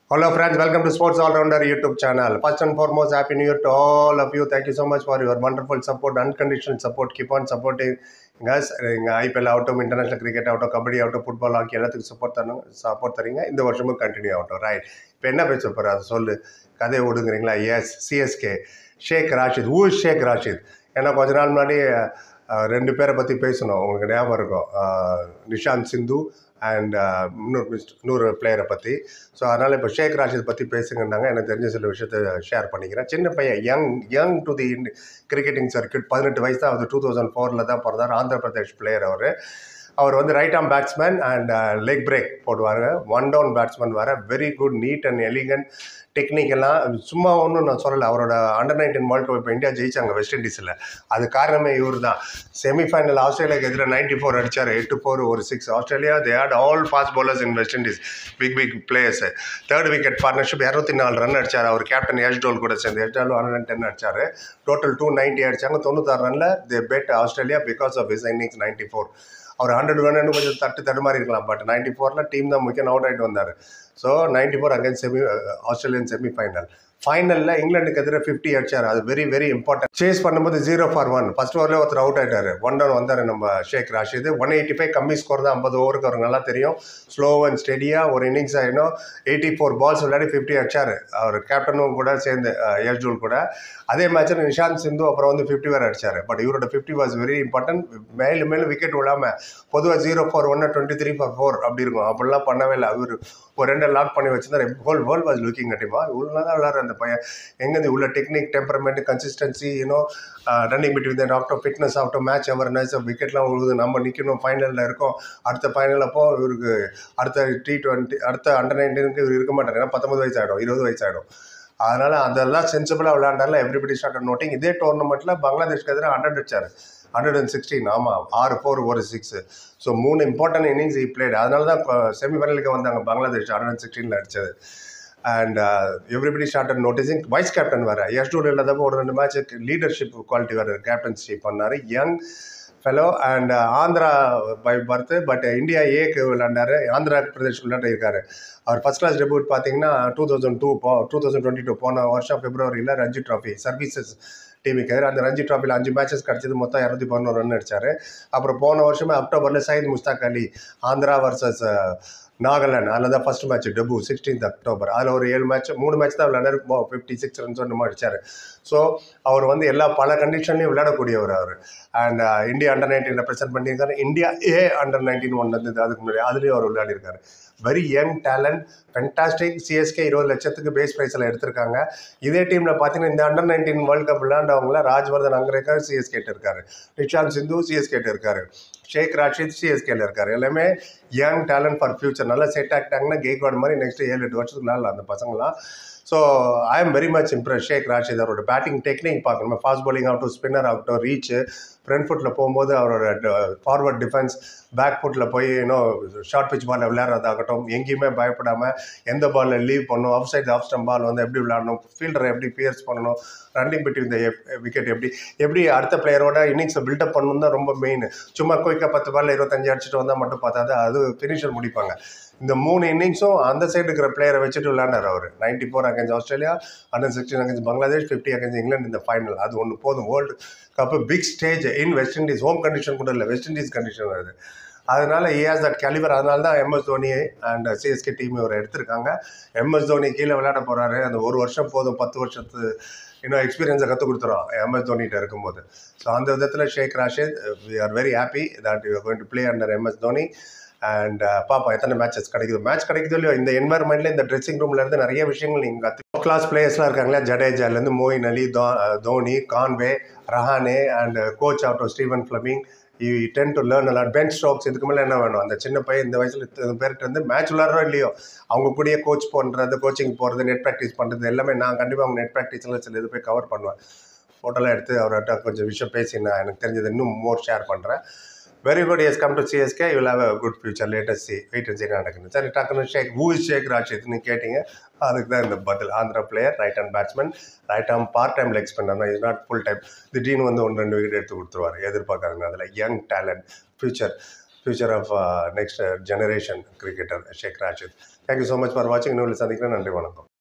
Hello friends, welcome to Sports All Rounder YouTube channel. First and foremost, Happy New Year to all of you. Thank you so much for your wonderful support, unconditional support. Keep on supporting us. இங்கே IPL ஆகட்டும் international cricket ஆகட்டும் கபடி ஆகட்டும் football hockey எல்லாத்துக்கும் support தரணும் support தரீங்க இந்த வருஷமும் continue ஆகட்டும் ரைட் இப்போ என்ன பேச போகிற அதை சொல்லு கதையை விடுங்கிறீங்களா எஸ் சிஎஸ்கே ஷேக் ராஷித் ஊ ஷேக் ராஷித் ஏன்னா கொஞ்ச நாள் முன்னாடி அஹ், ரெண்டு பேரை பற்றி பேசணும் உங்களுக்கு ஞாபகம் இருக்கும் அஹ், நிஷாந்த் சிந்து அண்ட் இன்னொரு மிஸ்ட் இன்னொரு பிளேயரை பற்றி ஸோ அதனால் இப்போ ஷேக் ராஷித் பற்றி பேசுங்கன்னாங்க எனக்கு தெரிஞ்ச சில விஷயத்தை ஷேர் பண்ணிக்கிறேன் சின்ன பையன் young young to the cricketing circuit பதினெட்டு வயசு தான் அவர் டூ தௌசண்ட் ஃபோரில் தான் பிறந்தார் ஆந்திர பிரதேஷ் பிளேயர் அவர் அவர் வந்து right arm batsman and leg break போடுவார் ஒன் டவுன் பேட்ஸ்மேன் வர very good neat and elegant டெக்னிக்கெல்லாம் சும்மா ஒன்றும் நான் சொல்லலை அவரோட அண்டர் நைன்டீன் வேர்ல்ட் கப் இப்போ இந்தியா ஜெயிச்சாங்க வெஸ்ட் இண்டீஸில் அது காரணமே இவர் தான் செமிஃபைனல் ஆஸ்திரேலியாவுக்கு எதிராக நைன்டி ஃபோர் அடிச்சார் எட்டு ஃபோர் ஒரு six Australia they had all fast bowlers in West Indies big big players third wicket partnership இரநூத்தி நாலு ரன் அடிச்சார் அவர் கேப்டன் எஸ்டோல் கூட சேர்ந்து எஸ்டோல் ஹண்ட்ரட் அண்ட் டென் அடிச்சார் டோட்டல் டூ நைன்ட்டி அடிச்சாங்க தொண்ணூத்தாறு ரனில் they beat Australia because of his innings ninety four அவர் ஹண்ட்ரட் வேணும்னு கொஞ்சம் தட்டு தடுமாறி இருக்கலாம் பட் நைன்டி ஃபோரில் டீம் தான் முக்கியம் அவுட் ஆகிட்டு வந்தார் so ninety four again semi Australian செமிஃபைனல் ஃபைனலில் இங்கிலாந்துக்கு எதிராக ஃபிஃப்டி அடிச்சார் அது வெரி வெரி இம்பார்ட்டன்ட் சேஸ் பண்ணும்போது ஜீரோ ஃபார் ஒன் ஃபர்ஸ்ட் ஓவரில் ஒருத்தர் அவுட் ஆயிட்டாரு ஒன் டவுன் வந்தார் நம்ம Shaikh Rasheed one eighty five கம்மி ஸ்கோர் தான் ஐம்பது ஓவருக்கு அவருக்கு நல்லா தெரியும் ஸ்லோ அண்ட் ஸ்டெடியாக ஒரு இன்னிங்ஸ் ஆகிடும் எயிட்டி ஃபோர் பால்ஸ் விளையாடி ஃபிஃப்டி அடிச்சார் அவர் கேப்டனும் கூட சேர்ந்து யஷ்ஜூல் கூட அதே மேட்ச்சில் நிஷாந்த் சிந்து அப்புறம் வந்து ஃபிஃப்டி வேறு அடிச்சார் பட் இவரோட ஃபிஃப்டி வாஸ் வெரி இம்பார்ட்டன்ட் மேலும் மேலும் விக்கெட் விடாமல் பொதுவாக ஜீரோ ஃபார் ஒன்று டுவெண்ட்டி த்ரீ ஃபார் ஃபோர் அப்படி இருக்கும் அப்படிலாம் பண்ணவே இல்லை அவர் ஒரு ரெண்டு லாக் பண்ணி வச்சிருந்தார் ஹோல் வேர்ல்ட் வாஸ் லுக்கிங் கட்டிமா இவ்வளோ நல்லா விளாட்ற அந்த பையன் எங்கேருந்து உள்ள technique temperament consistency you know running between the டாக்டர் ஃபிட்னஸ் ஆகட்டும் மேட்ச் அவர்னஸ் விக்கெட்லாம் உழுது நம்ம நிற்கணும் ஃபைனலில் இருக்கோம் அடுத்த ஃபைனல் அப்போ இவருக்கு அடுத்த டி டுவெண்ட்டி அடுத்த அண்டர் நைன்டீனுக்கு இவர் இருக்க மாட்டார் ஏன்னா பத்தொம்பது வயசு ஆகிடும் இருபது வயசு ஆகிடும் அதனால் அதெல்லாம் சென்சிபிளாக விளையாண்டால எவ்ரிபடி ஸ்டார்ட் நோட்டிங் இதே டோர்னமெண்ட்டில் பங்களாதேஷ்க்கு எதிராக ஹண்ட்ரட் அடிச்சார் ஹண்ட்ரட் அண்ட் சிக்ஸ்டீன் ஆமாம் ஆறு ஃபோர் ஒரு சிக்ஸ் ஸோ மூணு இம்பார்ட்டன்ட் இன்னிங்ஸ் இ பிளேட் அதனால தான் செமிஃபைனலுக்கு வந்தாங்க பங்களாதேஷ் ஹண்ட்ரட் அண்ட் சிக்ஸ்டீனில் அடிச்சது and everybody started noticing vice captain வேறு எஸ்டூல் இல்லாதப்போ ஒரு ரெண்டு மேட்ச் லீடர்ஷிப் குவாலிட்டி வேறு கேப்டன்ஷிப் பண்ணார் young fellow and Andhra by birth but India ஏக்கு விளையாண்டாரு ஆந்திரா பிரதேஷ் விளையாண்டு இருக்காரு அவர் ஃபர்ஸ்ட் கிளாஸ் டெபியூட் பார்த்தீங்கன்னா டூ தௌசண்ட் டூ போ டூ தௌசண்ட் டுவெண்ட்டி டூ போன வருஷம் பிப்ரவரியில் ரஞ்சி ட்ராஃபி சர்வீசஸ் டீமுக்கு எதிராக அந்த ரஞ்சி ட்ராஃபியில் அஞ்சு மேட்சஸ் கிடச்சது மொத்தம் இரநூத்தி பதினோரு ரன் அடிச்சார் அப்புறம் போன வருஷமே அக்டோபரில் சயித் முஸ்தாக் அலி ஆந்திரா வர்சஸ் நாகாலாந்து அதில் தான் first match debut sixteenth October அதில் ஒரு ஏழு மேட்ச் மூணு மேட்ச் தான் விளையாடாரு ஃபிஃப்டி சிக்ஸ் ரன்ஸ் ஒன்று அடிச்சார் ஸோ அவர் வந்து எல்லா பல கண்டிஷன்லையும் விளையாடக்கூடியவர் அவர் and India under nineteen represent பண்ணியிருக்காரு India A under nineteen one இருந்தது அதுக்கு முன்னாடி அதுலேயும் அவர் விளையாடிருக்காரு very young talent fantastic CSK இருபது லட்சத்துக்கு பேஸ் ப்ரைஸில் எடுத்திருக்காங்க இதே டீமில் பார்த்தீங்கன்னா இந்த அண்டர் நைன்டீன் வேர்ல்ட் கப் விளையாண்டவங்கள ராஜ்வர்தன் அங்கரேக்கர் சிஎஸ்கேட்டு இருக்காரு நிஷாந்த் சிந்து சிஎஸ்கேட்டு இருக்காரு ஷேக் ராஷித் சிஎஸ்கேல இருக்காரு எல்லாமே யங் டேலண்ட் ஃபார் ஃபியூச்சர் நல்லா செட் ஆகிட்டாங்கன்னா கேக்வாட் மாதிரி நெக்ஸ்ட் ஏழு எட்டு வருஷத்துக்கு விளையாடலாம் அந்த பசங்களாம் so I am very much impress Shaikh Rasheed அவரோட பேட்டிங் டெக்னிக் பார்க்கணும் ஃபாஸ்ட் bowling ஆகட்டும் ஸ்பின்னர் ஆகட்டும் ரீச்சு ஃப்ரண்ட் ஃபுட்டில் போகும்போது அவரோட ஃபார்வர்ட் டிஃபென்ஸ் பேக் ஃபுட்டில் போய் இன்னும் ஷார்ட் பிச் பாலில் விளையாடுறதாகட்டும் எங்கேயுமே பயப்படாமல் எந்த பாலில் லீவ் பண்ணணும் off side off stump ball வந்து எப்படி விளையாடணும் ஃபீல்டரை எப்படி பியர்ஸ் பண்ணணும் ரன்னிங் பிட்வீன் இந்த விக்கெட் எப்படி எப்படி அடுத்த பிளேயரோட இன்னிங்ஸை பில்டப் பண்ணணும் தான் ரொம்ப மெயின் சும்மா குயிக்காக பத்து பாலில் இருபத்தஞ்சு அடிச்சுட்டு வந்தால் மட்டும் பார்த்தாது அது ஃபினிஷர் முடிப்பாங்க இந்த மூணு இன்னிங்ஸும் அந்த சைடு இருக்கிற பிளேயரை வச்சுட்டு விளையாண்டார் அவர் ninety four against Australia hundred sixteen against Bangladesh fifty against England இந்த ஃபைனல் அது ஒன்று போதும் world cup big stage in West Indies home condition கூட இல்லை வெஸ்ட் இண்டீஸ் கண்டிஷன் வருது அதனால ஏஆஸ் தட் கேலிவர் அதனால தான் MS Dhoni and CSK team இவர் எடுத்திருக்காங்க எம்எஸ் தோனி கீழே விளையாட போகிறாரு அந்த ஒரு வருஷம் போதும் பத்து வருஷத்து இன்னும் எக்ஸ்பீரியன்ஸை கற்றுக் கொடுத்துரும் எம்எஸ் தோனிகிட்ட இருக்கும்போது ஸோ அந்த விதத்தில் Shaikh Rasheed we are very happy that you going to play under MS Dhoni and பாப்பா எத்தனை மேட்சஸ் கிடைக்குது மேட்ச் கிடைக்குதோ இல்லையோ இந்த என்வாயர்மெண்ட்ல இந்த ட்ரெஸ்ஸிங் ரூம்ல இருந்து நிறைய விஷயங்கள் நீங்கள் கற்று கிளாஸ் பிளேயர்ஸ்லாம் இருக்காங்களா ஜடேஜாலேருந்து மோயின் அலி தோ Dhoni Conway Rahane and coach after Stephen Fleming you then to learn a lot bench strokes இதுக்கு மேலே என்ன வேணும் அந்த சின்ன பையன் இந்த வயசில் இத்தனை பேர்கிட்ட வந்து மேட்ச் விளாட்றோ இல்லையோ அவங்க கூடயே கோச் பண்ணுறது கோச்சிங் போகிறது நெட் ப்ராக்டிஸ் பண்ணுறது எல்லாமே நான் கண்டிப்பாக அவங்க நெட் ப்ராக்டிஸில் சில இது போய் கவர் பண்ணுவேன் ஃபோட்டோலாம் எடுத்து அவர்கிட்ட கொஞ்சம் விஷயம் பேசி நான் எனக்கு தெரிஞ்சது இன்னும் மோர் ஷேர் பண்ணுறேன் very good yes come to CSK you have a good future latest see wait and see நடக்குது சரி டக்குன்னு ஷேக் ஹூ இஸ் ஷேக் ராஷித்னு கேட்டிங்க அதுக்கு தான் இந்த பதில் Andhra player right hand batsman right arm part time leg spinner is not full time திடீர்னு வந்து ஒன்று ரெண்டு விக்கெட் எடுத்து கொடுத்துருவார் எதிர்பார்க்காருங்க அதில் young talent future future of next generation cricketer Shaik Rasheed thank you so much for வாட்சிங் இன்னொரு சந்திக்கிறேன் நன்றி வணக்கம்